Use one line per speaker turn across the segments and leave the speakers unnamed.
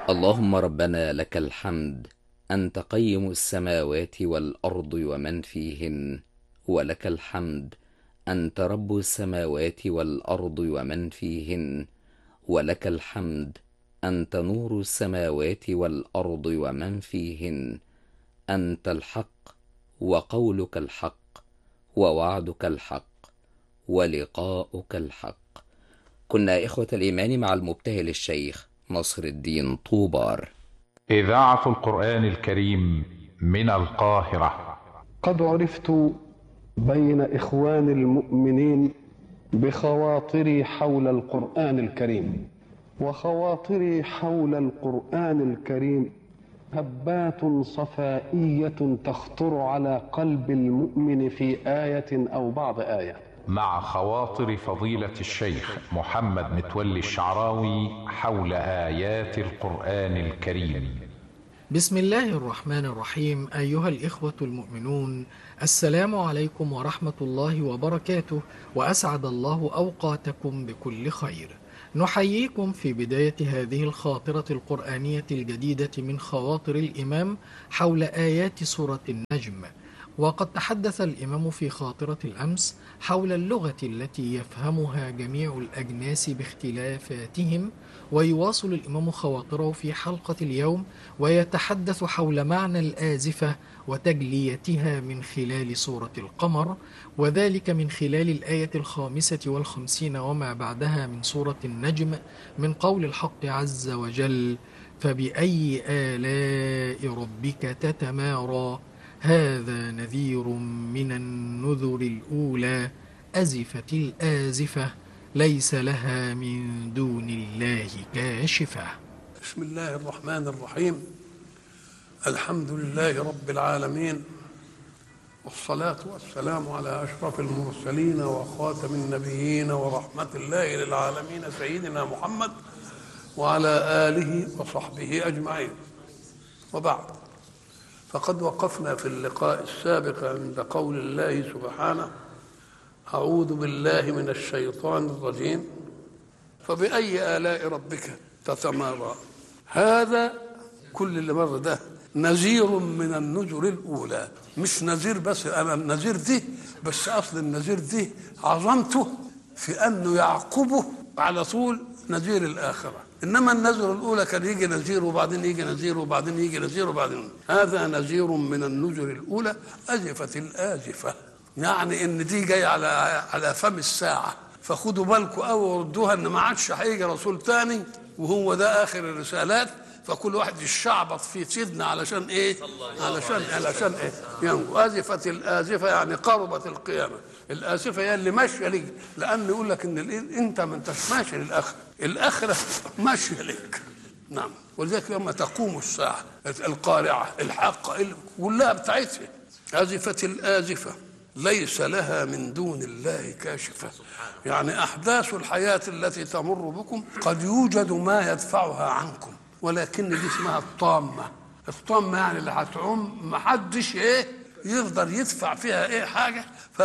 اللهم ربنا لك الحمد أنت قيم السماوات والأرض ومن فيهن ولك الحمد أنت رب السماوات والأرض ومن فيهن ولك الحمد أنت نور السماوات والأرض ومن فيهن أنت الحق وقولك الحق ووعدك الحق ولقاؤك الحق كنا إخوة الإيمان مع المبتهل الشيخ نصر الدين طوبار
إذاعة القرآن الكريم من القاهرة
قد عرفت بين إخوان المؤمنين بخواطري حول القرآن الكريم وخواطري حول القرآن الكريم هبات صفائية تخطر على قلب المؤمن في آية أو بعض آية
مع خواطر فضيلة الشيخ محمد متولي الشعراوي حول آيات القرآن الكريم
بسم الله الرحمن الرحيم أيها الإخوة المؤمنون السلام عليكم ورحمة الله وبركاته وأسعد الله أوقاتكم بكل خير نحييكم في بداية هذه الخاطرة القرآنية الجديدة من خواطر الإمام حول آيات سورة النجم وقد تحدث الإمام في خاطرة الأمس حول اللغة التي يفهمها جميع الأجناس باختلافاتهم ويواصل الإمام خواطره في حلقة اليوم ويتحدث حول معنى الآزفة وتجليتها من خلال سورة القمر وذلك من خلال الآية الخامسة والخمسين وما بعدها من سورة النجم من قول الحق عز وجل فبأي آلاء ربك تتمارى هذا نذير من النذر الأولى أزفت الآزفة ليس لها من دون الله كاشفة
بسم الله الرحمن الرحيم الحمد لله رب العالمين والصلاة والسلام على أشرف المرسلين وخاتم النبيين ورحمة الله للعالمين سيدنا محمد وعلى آله وصحبه أجمعين وبعد فقد وقفنا في اللقاء السابق عند قول الله سبحانه أعوذ بالله من الشيطان الرجيم فبأي آلاء ربك تتمارى هذا كل اللي مر ده نذير من النذر الأولى مش نذير بس أنا النذير دي بس أصل النذير دي عظمته في أنه يعقبه على طول نذير الآخرة إنما النذر الأولى كان يجي نذير وبعدين يجي نذير وبعدين يجي نذير وبعدين هذا نذير من النذر الأولى أزفت الآزفة يعني ان دي جاي على على فم الساعه فخدوا بالكم قوي وردوها ان ما عادش هيجي رسول تاني وهو ده اخر الرسالات فكل واحد يشعبط في سيدنا علشان ايه؟ علشان علشان ايه؟ يعني ازفت الازفه يعني قربت القيامه الازفه هي اللي ماشيه ليك لان يقول لك ان انت ما انتش ماشي للاخره الاخره ماشيه لك نعم ولذلك يوم تقوم الساعه القارعه الحاقه كلها بتاعتها ازفت الازفه ليس لها من دون الله كاشفة يعني أحداث الحياة التي تمر بكم قد يوجد ما يدفعها عنكم ولكن دي اسمها الطامة الطامة يعني اللي هتعوم محدش ايه يقدر يدفع فيها ايه حاجة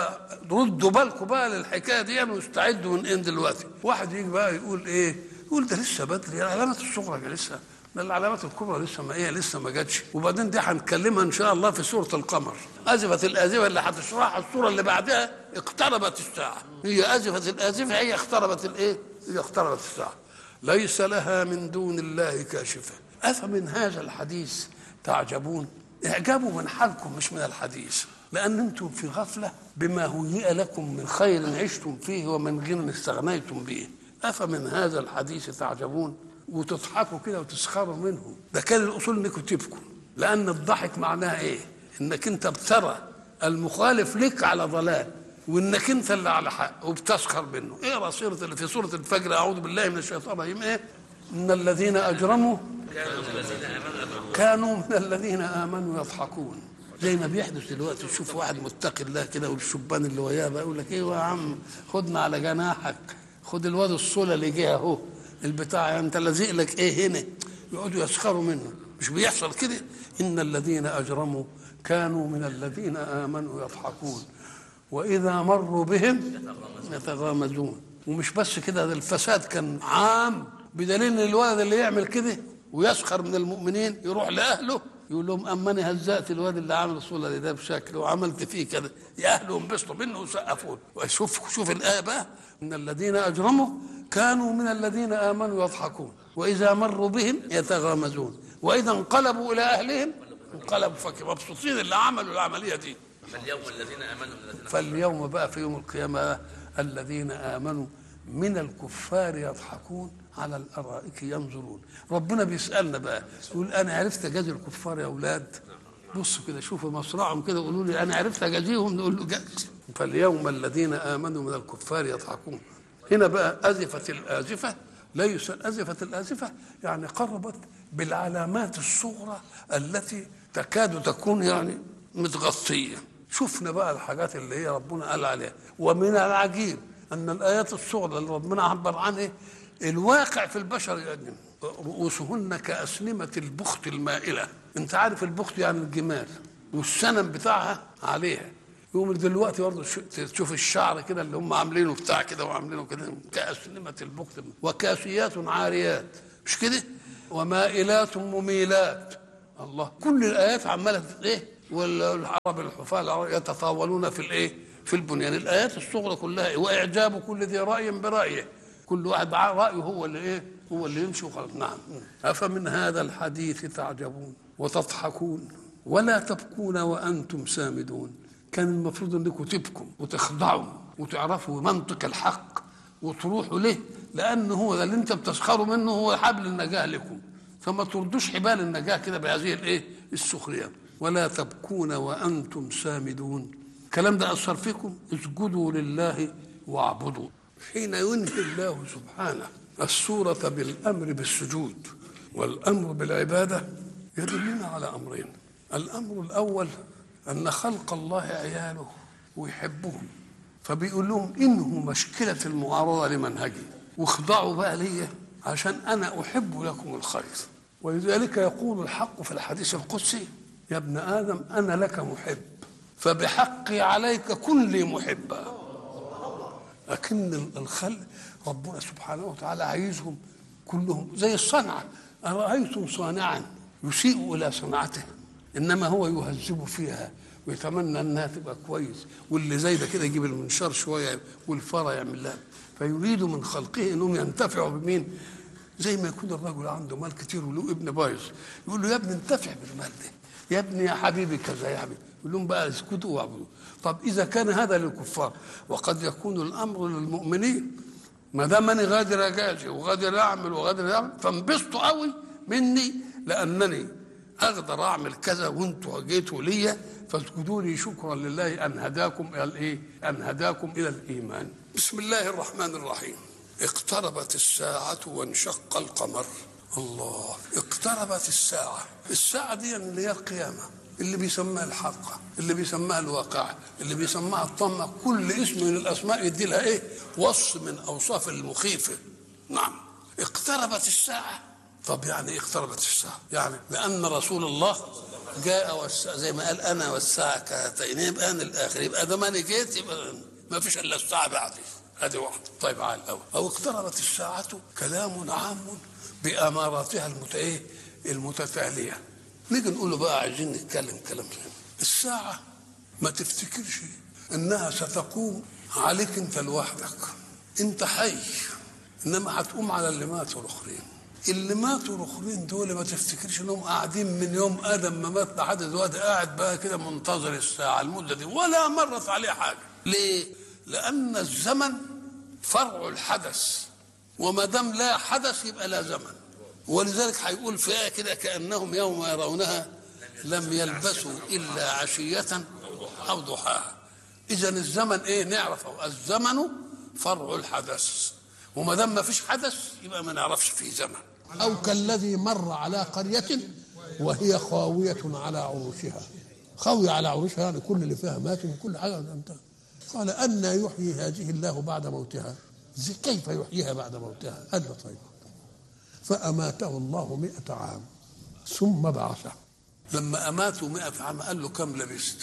فردوا بالكم بقى للحكاية دي واستعدوا من ان دلوقتي واحد يجي بقى يقول ايه يقول ده لسه بدري العلامات الصغرى لسه ده العلامات الكبرى لسه ما ايه لسه ما جاتش وبعدين دي هنتكلمها ان شاء الله في سوره القمر ازفت الازفه اللي هتشرحها السوره اللي بعدها اقتربت الساعه هي ازفت الازفه هي اقتربت الايه هي اقتربت الساعه ليس لها من دون الله كاشفه افمن هذا الحديث تعجبون اعجبوا من حالكم مش من الحديث لان انتم في غفله بما هيئ لكم من خير عشتم فيه ومن غنى استغنيتم به افمن هذا الحديث تعجبون وتضحكوا كده وتسخروا منه ده كان الاصول انكم تبكوا لان الضحك معناها ايه انك انت بترى المخالف لك على ضلال وانك انت اللي على حق وبتسخر منه اقرا سوره اللي في سوره الفجر اعوذ بالله من الشيطان الرجيم ايه ان الذين اجرموا كانوا من الذين امنوا يضحكون زي ما بيحدث دلوقتي تشوف واحد متقي الله كده والشبان اللي وياه بقى يقول لك ايوه يا عم خدنا على جناحك خد الواد الصوله اللي جه اهو البتاع انت لازق لك ايه هنا يقعدوا يسخروا منه مش بيحصل كده ان الذين اجرموا كانوا من الذين امنوا يضحكون واذا مروا بهم يتغامزون ومش بس كده ده الفساد كان عام بدليل ان الولد اللي يعمل كده ويسخر من المؤمنين يروح لاهله يقول لهم اما انا هزأت الواد اللي عامل الصوره ده بشكل وعملت فيه كده يا اهله انبسطوا منه وسقفوا له شوف شوف الايه بقى ان الذين اجرموا كانوا من الذين امنوا يضحكون واذا مروا بهم يتغامزون واذا انقلبوا الى اهلهم انقلبوا فك مبسوطين اللي عملوا العمليه دي
فاليوم الذين امنوا من الذين
فاليوم بقى في يوم القيامة الذين آمنوا من الكفار يضحكون على الأرائك ينظرون ربنا بيسألنا بقى يقول أنا عرفت أجازي الكفار يا أولاد بصوا كده شوفوا مصرعهم كده قولوا لي أنا عرفت أجازيهم نقول له جاز فاليوم الذين آمنوا من الكفار يضحكون هنا بقى أزفت الآزفة ليس أزفت الآزفة يعني قربت بالعلامات الصغرى التي تكاد تكون يعني متغطية شفنا بقى الحاجات اللي هي ربنا قال عليها ومن العجيب أن الآيات الصغرى اللي ربنا عبر عنها الواقع في البشر يقدم رؤوسهن كأسنمة البخت المائلة انت عارف البخت يعني الجمال والسنم بتاعها عليها يقوم دلوقتي برضه تشوف الشعر كده اللي هم عاملينه بتاع كده وعاملينه كده كأسنمة البخت وكاسيات عاريات مش كده ومائلات مميلات الله كل الآيات عمالة ايه والعرب الحفاة العرب يتطاولون في الايه في البنيان الايات الصغرى كلها واعجاب كل ذي راي برايه كل واحد رايه هو اللي ايه هو اللي يمشي وخلاص نعم افمن هذا الحديث تعجبون وتضحكون ولا تبكون وانتم سامدون كان المفروض انكم تبكوا وتخضعوا وتعرفوا منطق الحق وتروحوا له لان هو ده اللي انت بتسخروا منه هو حبل النجاه لكم فما تردوش حبال النجاه كده بهذه الايه السخريه ولا تبكون وانتم سامدون الكلام ده اثر فيكم اسجدوا لله واعبدوا حين ينهي الله سبحانه السوره بالامر بالسجود والامر بالعباده يدلنا على امرين الامر الاول ان خلق الله عياله ويحبهم فبيقول لهم انهوا مشكله المعارضه لمنهجي واخضعوا بقى ليا عشان انا احب لكم الخير ولذلك يقول الحق في الحديث القدسي يا ابن ادم انا لك محب فبحقي عليك كن لي محبا لكن الخلق ربنا سبحانه وتعالى عايزهم كلهم زي الصنعه ارايتم صانعا يسيء الى صنعته انما هو يهذب فيها ويتمنى انها تبقى كويس واللي زي ده كده يجيب المنشار شويه والفرة يعمل لها فيريد من خلقه انهم ينتفعوا بمين؟ زي ما يكون الرجل عنده مال كتير وله ابن بايظ يقول له يا ابني انتفع بالمال ده يا ابني يا حبيبي كذا يا حبيبي يقول لهم بقى اسكتوا واعبدوا طب اذا كان هذا للكفار وقد يكون الامر للمؤمنين ما دام انا غادر اجازي وغادر اعمل وغادر اعمل فانبسطوا قوي مني لانني اقدر اعمل كذا وانتوا جيتوا ليا فاسجدوا لي شكرا لله ان هداكم الى الايه؟ ان هداكم الى الايمان. بسم الله الرحمن الرحيم. اقتربت الساعة وانشق القمر. الله اقتربت الساعة، الساعة دي اللي هي القيامة. اللي بيسماها الحق اللي بيسماها الواقع اللي بيسماها الطمة كل اسم من الأسماء يدي لها إيه وصف من أوصاف المخيفة نعم اقتربت الساعة طب يعني ايه اقتربت الساعة يعني لأن رسول الله جاء والساعة زي ما قال أنا والساعة كهاتين يبقى أنا الآخر يبقى ده ما أنا جيت يبقى ما فيش إلا الساعة بعدي هذه واحدة طيب على الأول أو اقتربت الساعة كلام عام بأماراتها المت إيه المتتالية نيجي نقول له بقى عايزين نتكلم كلام فهم. الساعة ما تفتكرش انها ستقوم عليك انت لوحدك انت حي انما هتقوم على اللي ماتوا الاخرين اللي ماتوا الاخرين دول ما تفتكرش انهم قاعدين من يوم ادم ما مات لحد دلوقتي قاعد بقى كده منتظر الساعه المده دي ولا مرت عليه حاجه ليه؟ لان الزمن فرع الحدث وما دام لا حدث يبقى لا زمن ولذلك هيقول في آية كده كأنهم يوم يرونها لم يلبسوا إلا عشية أو ضحاها إذا الزمن إيه نعرفه الزمن فرع الحدث وما دام ما فيش حدث يبقى ما نعرفش فيه زمن أو كالذي مر على قرية وهي خاوية على عروشها خاوية على عروشها يعني كل اللي فيها مات وكل حاجة انتهى قال أن يحيي هذه الله بعد موتها كيف يحييها بعد موتها قال له طيب فأماته الله مئة عام ثم بعثه لما أماته مئة عام قال له كم لبست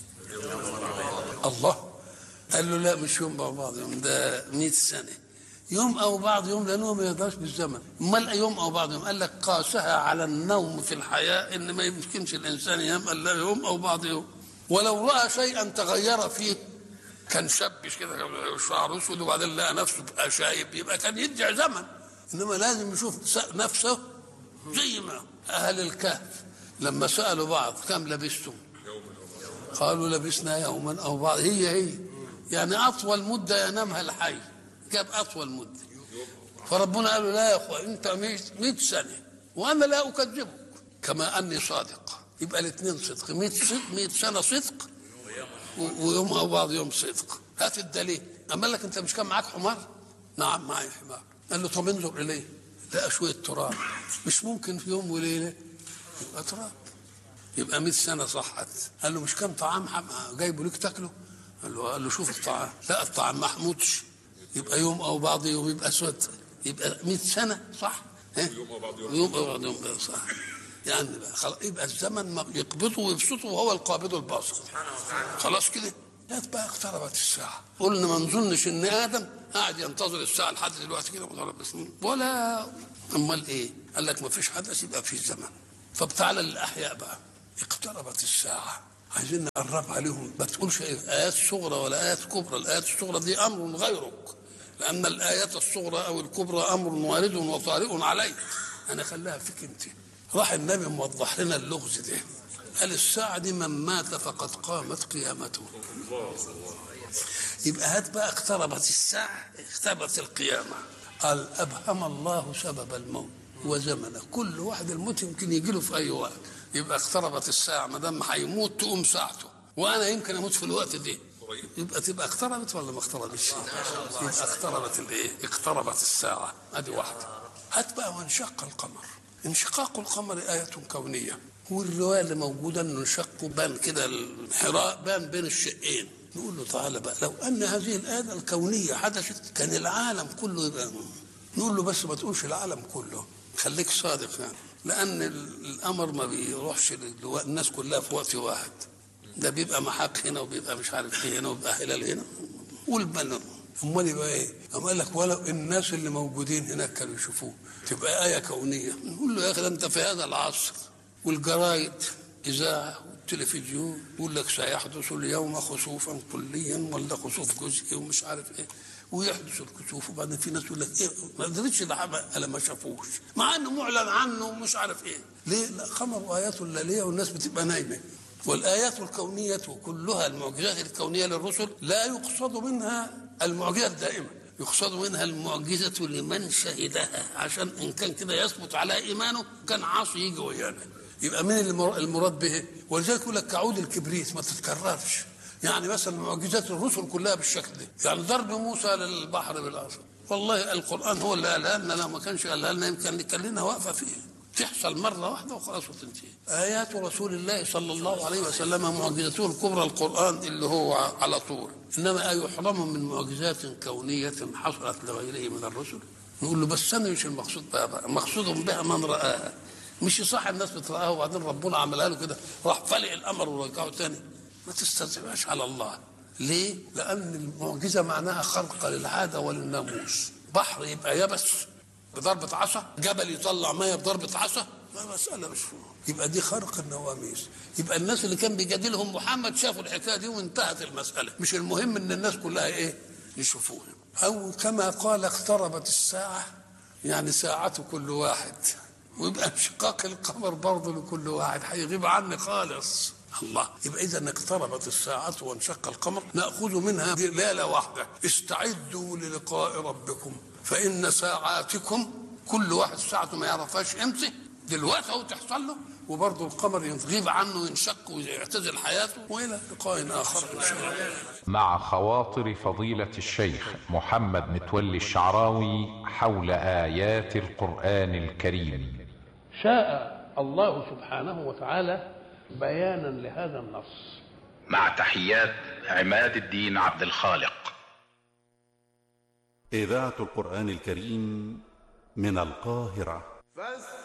الله قال له لا مش يوم مع بعض يوم ده مئة سنة يوم او بعض يوم لانه ما يقدرش بالزمن امال يوم او بعض يوم قال لك قاسها على النوم في الحياه ان ما يمكنش الانسان ينام الا يوم او بعض يوم ولو راى شيئا تغير فيه كان شبش كده شعره اسود وبعدين لقى نفسه بقى شايب يبقى كان يدعي زمن انما لازم يشوف س- نفسه زي ما اهل الكهف لما سالوا بعض كم لبستم قالوا لبسنا يوما او بعض هي هي يعني اطول مده ينامها الحي جاب اطول مده فربنا قال له لا يا اخوة انت 100 سنه وانا لا اكذبك كما اني صادق يبقى الاثنين صدق 100 صدق 100 سنه صدق و- ويوم او بعض يوم صدق هات الدليل اما لك انت مش كان معاك حمار نعم معي حمار قال له طب انظر اليه لقى شويه تراب مش ممكن في يوم وليله يبقى تراب يبقى 100 سنه صحت قال له مش كان طعام حم- جايبه ليك تاكله قال له قال له شوف الطعام لا الطعام ما حموتش يبقى يوم او بعض يوم يبقى اسود يبقى 100 سنه صح يوم او بعض يوم يوم او بعض يوم صح يعني بقى خلاص يبقى الزمن ما يقبضه ويبسطه وهو القابض الباسط خلاص كده جت بقى اقتربت الساعه قلنا ما نظنش ان ادم قاعد ينتظر الساعه لحد دلوقتي كده مضرب سنين ولا امال ايه قال لك ما فيش حدث يبقى في زمن طب تعالى للاحياء بقى اقتربت الساعه عايزين نقرب عليهم ما تقولش إيه ايات صغرى ولا ايات كبرى الايات الصغرى دي امر غيرك لان الايات الصغرى او الكبرى امر وارد وطارئ عليك انا خليها فيك انت راح النبي موضح لنا اللغز ده قال الساعة دي من مات فقد قامت قيامته يبقى هات بقى اقتربت الساعة اقتربت القيامة قال أبهم الله سبب الموت وزمنه كل واحد الموت يمكن يجي له في أي وقت يبقى اقتربت الساعة ما دام هيموت تقوم ساعته وأنا يمكن أموت في الوقت ده يبقى تبقى اقتربت ولا ما اقتربتش؟ يبقى اقتربت الايه؟ اقتربت الساعة ادي واحدة هات بقى وانشق القمر انشقاق القمر آية كونية والرواية اللي موجودة انه انشق بان كده الحراء بان بين الشقين نقول له تعالى بقى لو ان هذه الآية الكونية حدثت كان العالم كله يبقى نقول له بس ما تقولش العالم كله خليك صادق يعني لأن ال- الأمر ما بيروحش للو- الناس كلها في وقت واحد ده بيبقى محاق هنا وبيبقى مش عارف ايه هنا وبيبقى هلال هنا والبلد امال يبقى ايه؟ قام قال لك ولو الناس اللي موجودين هناك كانوا يشوفوه تبقى ايه كونيه نقول له يا اخي ده انت في هذا العصر والجرايد اذاعه والتلفزيون يقول لك سيحدث اليوم خسوفا كليا ولا خسوف جزئي ومش عارف ايه ويحدث الكسوف وبعدين في ناس يقول لك ايه ما قدرتش الا ما شافوش مع انه معلن عنه ومش عارف ايه ليه؟ لا خمر ايات الليليه والناس بتبقى نايمه والآيات الكونية كلها المعجزات الكونية للرسل لا يقصد منها المعجزة الدائمة يقصد منها المعجزة لمن شهدها عشان إن كان كده يثبت على إيمانه كان عاصي يجي ويانا يبقى مين المر- المراد به ولذلك يقول لك كعود الكبريت ما تتكررش يعني مثلا معجزات الرسل كلها بالشكل ده يعني ضرب موسى للبحر بالأرض والله القرآن هو اللي قالها لنا لو ما كانش قالها لنا يمكن كان لنا واقفة فيه تحصل مرة واحدة وخلاص وتنتهي آيات رسول الله صلى الله عليه وسلم معجزته الكبرى القرآن اللي هو على طول إنما أيحرم من معجزات كونية حصلت لغيره من الرسل نقول له بس أنا مش المقصود بها بقى مقصود بها من رآها مش صح الناس بترآها وبعدين ربنا عملها له كده راح فلق الأمر ورجعه تاني ما تستهزئهاش على الله ليه؟ لأن المعجزة معناها خرق للعادة وللناموس بحر يبقى يبس بضربة عصا جبل يطلع ميه بضربة عصا ما مسألة مش يبقى دي خرق النواميس يبقى الناس اللي كان بيجادلهم محمد شافوا الحكاية دي وانتهت المسألة مش المهم ان الناس كلها ايه يشوفوها او كما قال اقتربت الساعة يعني ساعة كل واحد ويبقى انشقاق القمر برضه لكل واحد هيغيب عني خالص الله يبقى اذا اقتربت الساعة وانشق القمر ناخذ منها ليلة واحدة استعدوا للقاء ربكم فان ساعاتكم كل واحد ساعته ما يعرفهاش امتى دلوقتي اهو تحصل له وبرضه القمر يغيب عنه وينشق ويعتزل حياته والى لقاء اخر ان شاء الله
مع خواطر فضيلة الشيخ محمد متولي الشعراوي حول آيات القرآن الكريم
شاء الله سبحانه وتعالى بيانا لهذا النص
مع تحيات عماد الدين عبد الخالق
إذاعة القرآن الكريم من القاهرة
فاستمعوا